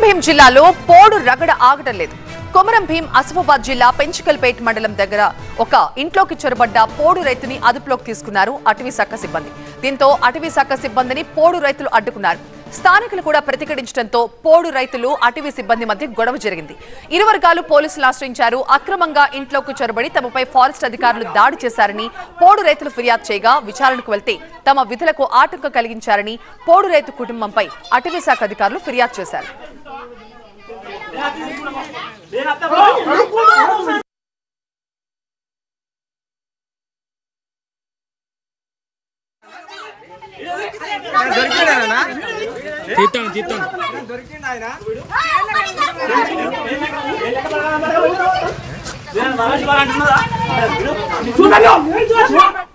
భీం జిల్లాలో పోడు రగడ ఆగటం లేదు కొమరం భీం అసఫాబాద్ జిల్లా పెంచుకల్పేట్ మండలం దగ్గర ఒక ఇంట్లోకి చొరబడ్డ పోడు రైతుని అదుపులోకి తీసుకున్నారు అటవీ శాఖ సిబ్బంది దీంతో అటవీ శాఖ సిబ్బందిని పోడు రైతులు అడ్డుకున్నారు స్థానికులు కూడా ప్రతిఘటించడంతో పోడు రైతులు అటవీ సిబ్బంది మధ్య గొడవ జరిగింది ఇరు వర్గాలు పోలీసులు ఆశ్రయించారు అక్రమంగా ఇంట్లోకి చొరబడి తమపై ఫారెస్ట్ అధికారులు దాడి చేశారని పోడు రైతులు ఫిర్యాదు చేయగా విచారణకు వెళ్తే తమ విధులకు ఆటంకం కలిగించారని పోడు రైతు కుటుంబంపై అటవీ శాఖ అధికారులు ఫిర్యాదు చేశారు తీస్తాను తీస్తాను చూడండి